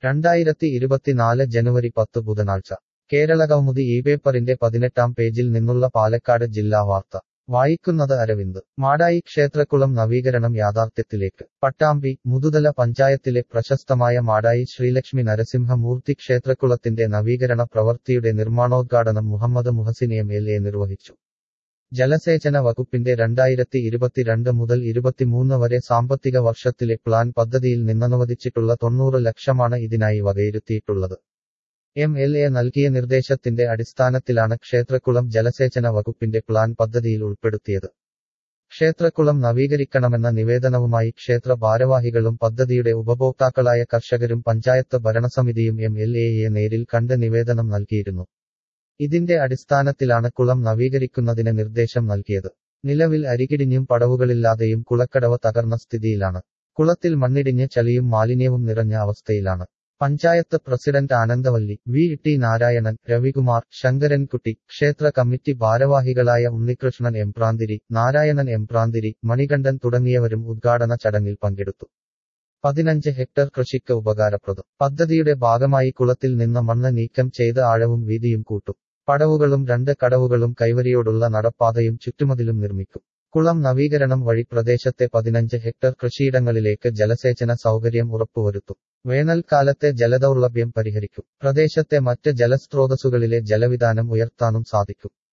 രണ്ടായിരത്തി ഇരുപത്തിനാല് ജനുവരി പത്ത് ബുധനാഴ്ച കേരളകൗമുദി ഈ പേപ്പറിന്റെ പതിനെട്ടാം പേജിൽ നിന്നുള്ള പാലക്കാട് ജില്ലാ വാർത്ത വായിക്കുന്നത് അരവിന്ദ് മാടായി ക്ഷേത്രക്കുളം നവീകരണം യാഥാർത്ഥ്യത്തിലേക്ക് പട്ടാമ്പി മുതുതല പഞ്ചായത്തിലെ പ്രശസ്തമായ മാടായി ശ്രീലക്ഷ്മി നരസിംഹമൂർത്തി ക്ഷേത്രക്കുളത്തിന്റെ നവീകരണ പ്രവൃത്തിയുടെ നിർമ്മാണോദ്ഘാടനം Muhammad Muhsin M L A നിർവഹിച്ചു ജലസേചന വകുപ്പിന്റെ രണ്ടായിരത്തി ഇരുപത്തിരണ്ട് മുതൽ ഇരുപത്തിമൂന്ന് വരെ സാമ്പത്തിക വർഷത്തിലെ പ്ലാൻ പദ്ധതിയിൽ നിന്നനുവദിച്ചിട്ടുള്ള തൊണ്ണൂറ് ലക്ഷമാണ് ഇതിനായി വകയിരുത്തിയിട്ടുള്ളത് എം എൽ എ നൽകിയ നിർദ്ദേശത്തിന്റെ അടിസ്ഥാനത്തിലാണ് ക്ഷേത്രക്കുളം ജലസേചന വകുപ്പിന്റെ പ്ലാൻ പദ്ധതിയിൽ ഉൾപ്പെടുത്തിയത് ക്ഷേത്രക്കുളം നവീകരിക്കണമെന്ന നിവേദനവുമായി ക്ഷേത്ര ഭാരവാഹികളും പദ്ധതിയുടെ ഉപഭോക്താക്കളായ കർഷകരും പഞ്ചായത്ത് ഭരണസമിതിയും എം എൽ എയെ നേരിൽ കണ്ട് നിവേദനം നൽകിയിരുന്നു ഇതിന്റെ അടിസ്ഥാനത്തിലാണ് കുളം നവീകരിക്കുന്നതിന് നിർദ്ദേശം നൽകിയത് നിലവിൽ അരികിടിഞ്ഞും പടവുകളില്ലാതെയും കുളക്കടവ് തകർന്ന സ്ഥിതിയിലാണ് കുളത്തിൽ മണ്ണിടിഞ്ഞ് ചളിയും മാലിന്യവും നിറഞ്ഞ അവസ്ഥയിലാണ് panchayat president Anandavalli V T Narayanan Ravikumar Sankarankutty ക്ഷേത്ര കമ്മിറ്റി ഭാരവാഹികളായ ഉണ്ണികൃഷ്ണൻ എംപ്രാന്തിരി നാരായണൻ എംപ്രാന്തിരി മണികണ്ഠൻ തുടങ്ങിയവരും ഉദ്ഘാടന ചടങ്ങിൽ പങ്കെടുത്തു പതിനഞ്ച് ഹെക്ടർ കൃഷിക്ക് ഉപകാരപ്രദം പദ്ധതിയുടെ ഭാഗമായി കുളത്തിൽ നിന്ന് മണ്ണ് നീക്കം ചെയ്ത് ആഴവും വീതിയും കൂട്ടും പടവുകളും രണ്ട് കടവുകളും കൈവരിയോടുള്ള നടപ്പാതയും ചുറ്റുമതിലും നിർമ്മിക്കും കുളം നവീകരണം വഴി പ്രദേശത്തെ പതിനഞ്ച് ഹെക്ടർ കൃഷിയിടങ്ങളിലേക്ക് ജലസേചന സൗകര്യം ഉറപ്പുവരുത്തും വേനൽക്കാലത്തെ ജലദൗർലഭ്യം പരിഹരിക്കും പ്രദേശത്തെ മറ്റ് ജലസ്രോതസ്സുകളിലെ ജലവിധാനം ഉയർത്താനും സാധിക്കും